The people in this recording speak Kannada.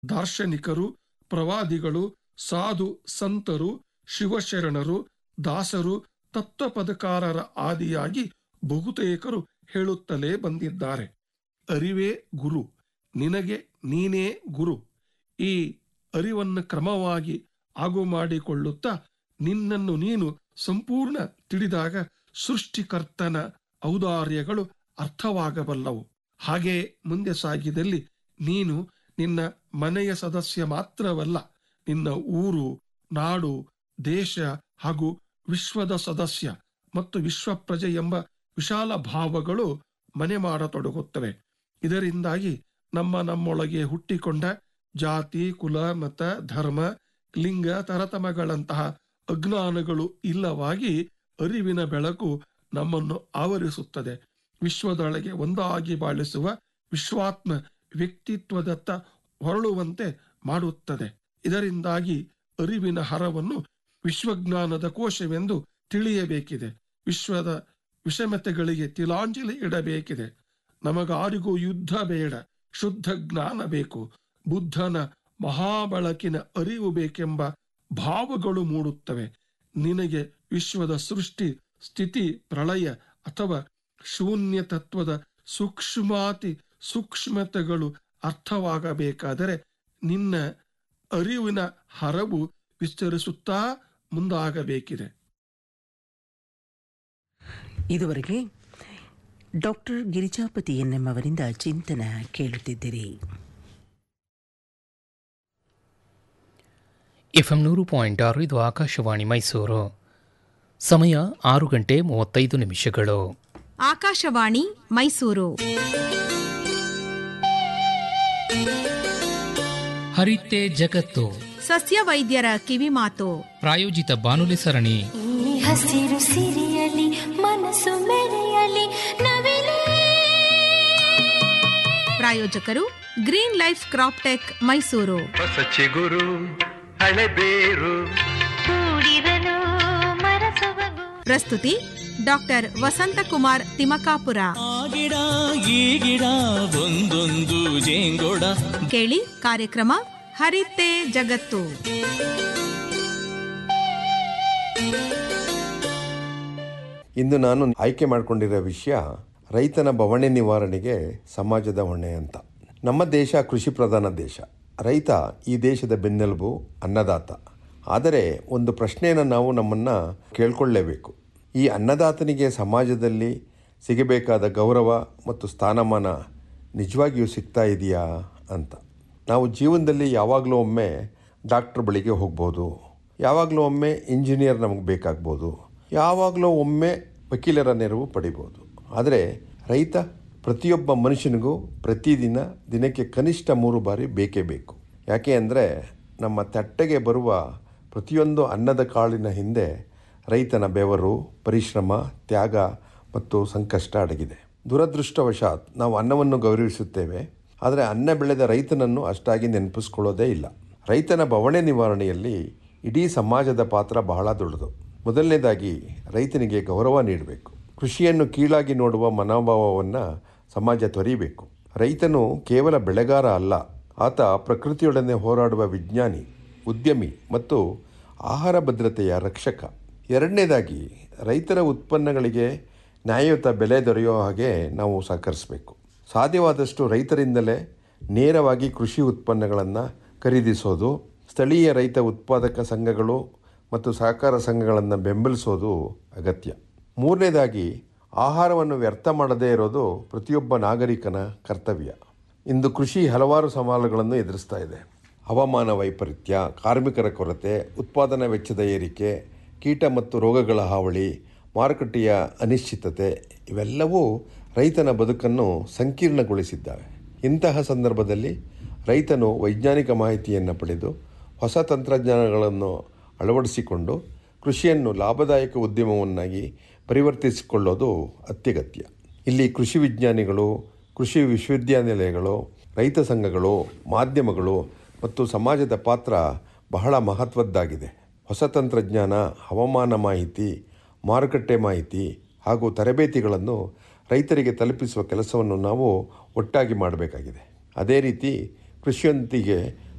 ದಾರ್ಶನಿಕರು ಪ್ರವಾದಿಗಳು ಸಾಧು ಸಂತರು ಶಿವಶರಣರು ದಾಸರು ತತ್ವಪದಕಾರರ ಆದಿಯಾಗಿ ಬಹುತೇಕರು ಹೇಳುತ್ತಲೇ ಬಂದಿದ್ದಾರೆ ಅರಿವೇ ಗುರು ನಿನಗೆ ನೀನೇ ಗುರು ಈ ಅರಿವನ್ನು ಕ್ರಮವಾಗಿ ಆಗು ಮಾಡಿಕೊಳ್ಳುತ್ತಾ ನಿನ್ನನ್ನು ನೀನು ಸಂಪೂರ್ಣ ತಿಳಿದಾಗ ಸೃಷ್ಟಿಕರ್ತನ ಔದಾರ್ಯಗಳು ಅರ್ಥವಾಗಬಲ್ಲವು ಹಾಗೆ ಮುಂದೆ ಸಾಗಿದಲ್ಲಿ ನೀನು ನಿನ್ನ ಮನೆಯ ಸದಸ್ಯ ಮಾತ್ರವಲ್ಲ ನಿನ್ನ ಊರು ನಾಡು ದೇಶ ಹಾಗೂ ವಿಶ್ವದ ಸದಸ್ಯ ಮತ್ತು ವಿಶ್ವ ಪ್ರಜೆ ಎಂಬ ವಿಶಾಲ ಭಾವಗಳು ಮನೆ ಮಾಡತೊಡಗುತ್ತವೆ ಇದರಿಂದಾಗಿ ನಮ್ಮ ನಮ್ಮೊಳಗೆ ಹುಟ್ಟಿಕೊಂಡ ಜಾತಿ ಕುಲ ಮತ ಧರ್ಮ ಲಿಂಗ ತರತಮಗಳಂತಹ ಅಜ್ಞಾನಗಳು ಇಲ್ಲವಾಗಿ ಅರಿವಿನ ಬೆಳಕು ನಮ್ಮನ್ನು ಆವರಿಸುತ್ತದೆ ವಿಶ್ವದೊಳಗೆ ಒಂದಾಗಿ ಬಾಳಿಸುವ ವಿಶ್ವಾತ್ಮ ವ್ಯಕ್ತಿತ್ವದತ್ತ ಹೊರಳುವಂತೆ ಮಾಡುತ್ತದೆ ಇದರಿಂದಾಗಿ ಅರಿವಿನ ಹರವನ್ನು ವಿಶ್ವಜ್ಞಾನದ ಕೋಶವೆಂದು ತಿಳಿಯಬೇಕಿದೆ ವಿಶ್ವದ ವಿಷಮತೆಗಳಿಗೆ ತಿಲಾಂಜಲಿ ಇಡಬೇಕಿದೆ ನಮಗಾರಿಗೂ ಯುದ್ಧ ಬೇಡ ಶುದ್ಧ ಜ್ಞಾನ ಬೇಕು ಬುದ್ಧನ ಮಹಾಬಳಕಿನ ಅರಿವು ಬೇಕೆಂಬ ಭಾವಗಳು ಮೂಡುತ್ತವೆ ನಿನಗೆ ವಿಶ್ವದ ಸೃಷ್ಟಿ ಸ್ಥಿತಿ ಪ್ರಳಯ ಅಥವಾ ಶೂನ್ಯ ತತ್ವದ ಸೂಕ್ಷ್ಮಾತಿ ಸೂಕ್ಷ್ಮತೆಗಳು ಅರ್ಥವಾಗಬೇಕಾದರೆ ನಿನ್ನ ಅರಿವಿನ ಹರವು ವಿಸ್ತರಿಸುತ್ತಾ ಮುಂದಾಗಬೇಕಿದೆ ಇದುವರೆಗೆ ಡಾಕ್ಟರ್ ಗಿರಿಜಾಪತಿ ಎನ್ಎಂ ಅವರಿಂದ ಚಿಂತನ ಕೇಳುತ್ತಿದ್ದಿರಿ ಎಫ್ಎಂ ನೂರು ಪಾಯಿಂಟ್ ಆರು ಇದು ಆಕಾಶವಾಣಿ ಮೈಸೂರು ಸಮಯ ಆರು ಗಂಟೆ ಮೂವತ್ತೈದು ನಿಮಿಷಗಳು ಆಕಾಶವಾಣಿ ಮೈಸೂರು ಹರಿತೆ ಜಗತ್ತು ಸಸ್ಯ ವೈದ್ಯರ ಕಿವಿಮಾತು ಪ್ರಾಯೋಜಿತ ಬಾನುಲಿ ಸರಣಿ ಈ ಹಸಿರು ಸಿರಿಯಲಿ ಮನಸ್ಸು ಮೆರೆಯಲಿ ನವಿಲೇ ಪ್ರಾಯೋಜಕರು green life crop tech Mysuru ಹೊಸ ಚಿಗುರು ಹಳೆಬೇರು ಕೂಡಿರಲು ಮರಸೊಬಗು ಪ್ರಸ್ತುತಿ ಡಾಕ್ಟರ್ ವಸಂತಕುಮಾರ್ ತಿಮಕಾಪುರ ಆ ಗಿಡ ಈ ಗಿಡ ಒಂದೊಂದು ಜೇಂಗೊಡ ಕೇಳಿ ಕಾರ್ಯಕ್ರಮ ಹರಿತೆ ಜಗತ್ತು ಇಂದು ನಾನು ಆಯ್ಕೆ ಮಾಡಿಕೊಂಡಿರೋ ವಿಷಯ ರೈತನ ಬವಣೆ ನಿವಾರಣೆಗೆ ಸಮಾಜದ ಹೊಣೆ ಅಂತ ನಮ್ಮ ದೇಶ ಕೃಷಿ ಪ್ರಧಾನ ದೇಶ ರೈತ ಈ ದೇಶದ ಬೆನ್ನೆಲುಬು ಅನ್ನದಾತ ಆದರೆ ಒಂದು ಪ್ರಶ್ನೆಯನ್ನು ನಾವು ನಮ್ಮನ್ನು ಕೇಳ್ಕೊಳ್ಳೇಬೇಕು ಈ ಅನ್ನದಾತನಿಗೆ ಸಮಾಜದಲ್ಲಿ ಸಿಗಬೇಕಾದ ಗೌರವ ಮತ್ತು ಸ್ಥಾನಮಾನ ನಿಜವಾಗಿಯೂ ಸಿಗ್ತಾ ಇದೆಯಾ ಅಂತ ನಾವು ಜೀವನದಲ್ಲಿ ಯಾವಾಗಲೂ ಒಮ್ಮೆ ಡಾಕ್ಟ್ರ್ ಬಳಿಗೆ ಹೋಗ್ಬೋದು ಯಾವಾಗಲೂ ಒಮ್ಮೆ ಇಂಜಿನಿಯರ್ ನಮಗೆ ಬೇಕಾಗ್ಬೋದು ಯಾವಾಗಲೂ ಒಮ್ಮೆ ವಕೀಲರ ನೆರವು ಪಡಿಬೋದು ಆದರೆ ರೈತ ಪ್ರತಿಯೊಬ್ಬ ಮನುಷ್ಯನಿಗೂ ಪ್ರತಿದಿನ ದಿನಕ್ಕೆ ಕನಿಷ್ಠ ಮೂರು ಬಾರಿ ಬೇಕೇ ಬೇಕು ಯಾಕೆ ಅಂದರೆ ನಮ್ಮ ತಟ್ಟೆಗೆ ಬರುವ ಪ್ರತಿಯೊಂದು ಅನ್ನದ ಕಾಳಿನ ಹಿಂದೆ ರೈತನ ಬೆವರು ಪರಿಶ್ರಮ ತ್ಯಾಗ ಮತ್ತು ಸಂಕಷ್ಟ ಅಡಗಿದೆ ದುರದೃಷ್ಟವಶಾತ್ ನಾವು ಅನ್ನವನ್ನು ಗೌರವಿಸುತ್ತೇವೆ ಆದರೆ ಅನ್ನ ಬೆಳೆದ ರೈತನನ್ನು ಅಷ್ಟಾಗಿ ನೆನಪಿಸ್ಕೊಳ್ಳೋದೇ ಇಲ್ಲ ರೈತನ ಬವಣೆ ನಿವಾರಣೆಯಲ್ಲಿ ಇಡೀ ಸಮಾಜದ ಪಾತ್ರ ಬಹಳ ದೊಡ್ಡದು ಮೊದಲನೇದಾಗಿ ರೈತನಿಗೆ ಗೌರವ ನೀಡಬೇಕು ಕೃಷಿಯನ್ನು ಕೀಳಾಗಿ ನೋಡುವ ಮನೋಭಾವವನ್ನು ಸಮಾಜ ತೊರೀಬೇಕು ರೈತನು ಕೇವಲ ಬೆಳೆಗಾರ ಅಲ್ಲ ಆತ ಪ್ರಕೃತಿಯೊಡನೆ ಹೋರಾಡುವ ವಿಜ್ಞಾನಿ ಉದ್ಯಮಿ ಮತ್ತು ಆಹಾರ ಭದ್ರತೆಯ ರಕ್ಷಕ ಎರಡನೇದಾಗಿ ರೈತರ ಉತ್ಪನ್ನಗಳಿಗೆ ನ್ಯಾಯಯುತ ಬೆಲೆ ದೊರೆಯುವ ಹಾಗೆ ನಾವು ಸಹಕರಿಸಬೇಕು ಸಾಧ್ಯವಾದಷ್ಟು ರೈತರಿಂದಲೇ ನೇರವಾಗಿ ಕೃಷಿ ಉತ್ಪನ್ನಗಳನ್ನು ಖರೀದಿಸೋದು ಸ್ಥಳೀಯ ರೈತ ಉತ್ಪಾದಕ ಸಂಘಗಳು ಮತ್ತು ಸಹಕಾರ ಸಂಘಗಳನ್ನು ಬೆಂಬಲಿಸೋದು ಅಗತ್ಯ ಮೂರನೇದಾಗಿ ಆಹಾರವನ್ನು ವ್ಯರ್ಥ ಮಾಡದೇ ಇರೋದು ಪ್ರತಿಯೊಬ್ಬ ನಾಗರಿಕನ ಕರ್ತವ್ಯ ಇಂದು ಕೃಷಿ ಹಲವಾರು ಸವಾಲುಗಳನ್ನು ಎದುರಿಸ್ತಾ ಇದೆ ಹವಾಮಾನ ವೈಪರೀತ್ಯ ಕಾರ್ಮಿಕರ ಕೊರತೆ ಉತ್ಪಾದನಾ ವೆಚ್ಚದ ಏರಿಕೆ ಕೀಟ ಮತ್ತು ರೋಗಗಳ ಹಾವಳಿ ಮಾರುಕಟ್ಟೆಯ ಅನಿಶ್ಚಿತತೆ ಇವೆಲ್ಲವೂ ರೈತನ ಬದುಕನ್ನು ಸಂಕೀರ್ಣಗೊಳಿಸಿದ್ದಾವೆ ಇಂತಹ ಸಂದರ್ಭದಲ್ಲಿ ರೈತನು ವೈಜ್ಞಾನಿಕ ಮಾಹಿತಿಯನ್ನು ಪಡೆದು ಹೊಸ ತಂತ್ರಜ್ಞಾನಗಳನ್ನು ಅಳವಡಿಸಿಕೊಂಡು ಕೃಷಿಯನ್ನು ಲಾಭದಾಯಕ ಉದ್ಯಮವನ್ನಾಗಿ ಪರಿವರ್ತಿಸಿಕೊಳ್ಳೋದು ಅತ್ಯಗತ್ಯ ಇಲ್ಲಿ ಕೃಷಿ ವಿಜ್ಞಾನಿಗಳು ಕೃಷಿ ವಿಶ್ವವಿದ್ಯಾನಿಲಯಗಳು ರೈತ ಸಂಘಗಳು ಮಾಧ್ಯಮಗಳು ಮತ್ತು ಸಮಾಜದ ಪಾತ್ರ ಬಹಳ ಮಹತ್ವದ್ದಾಗಿದೆ ಹೊಸ ತಂತ್ರಜ್ಞಾನ ಹವಾಮಾನ ಮಾಹಿತಿ ಮಾರುಕಟ್ಟೆ ಮಾಹಿತಿ ಹಾಗೂ ತರಬೇತಿಗಳನ್ನು ರೈತರಿಗೆ ತಲುಪಿಸುವ ಕೆಲಸವನ್ನು ನಾವು ಒಟ್ಟಾಗಿ ಮಾಡಬೇಕಾಗಿದೆ ಅದೇ ರೀತಿ ಕೃಷಿಯೊಂದಿಗೆ